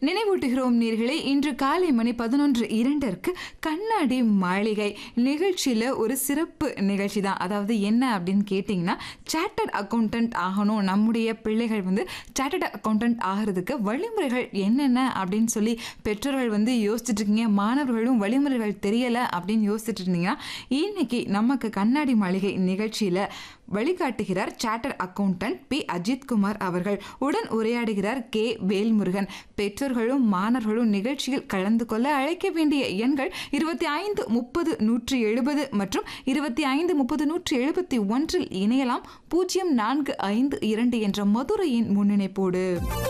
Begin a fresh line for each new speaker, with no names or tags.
நினைவூட்டுகிறோம் நேர்களே இன்று காலை மணி பதினொன்று இரண்டிற்கு கண்ணாடி மாளிகை நிகழ்ச்சியில் ஒரு சிறப்பு நிகழ்ச்சி தான் அதாவது என்ன அப்படின்னு கேட்டிங்கன்னா சார்ட்டர்ட் அக்கௌண்டன்ட் ஆகணும் நம்முடைய பிள்ளைகள் வந்து சார்ட்டர்ட் அக்கௌண்டன்ட் ஆகிறதுக்கு வழிமுறைகள் என்னென்ன அப்படின்னு சொல்லி பெற்றோர்கள் வந்து யோசிச்சுட்டு இருக்கீங்க மாணவர்களும் வழிமுறைகள் தெரியலை அப்படின்னு யோசிச்சுட்டு இருந்தீங்கன்னா இன்னைக்கு நமக்கு கண்ணாடி மாளிகை நிகழ்ச்சியில் வழிகாட்டுகிறார் chartered accountant P Ajith Kumar அவர்கள் உடன் உரையாடுகிறார் கே வேல்முருகன் பெற்றோர்களும் மாணவர்களும் நிகழ்ச்சியில் கலந்து கொள்ள அழைக்க வேண்டிய எண்கள் இருபத்தி ஐந்து முப்பது நூற்றி எழுபது மற்றும் இருபத்தி ஐந்து முப்பது நூற்றி எழுபத்தி ஒன்றில் இணையலாம் பூஜ்ஜியம் நான்கு ஐந்து இரண்டு என்ற மதுரையின் முன்னிணைப்போடு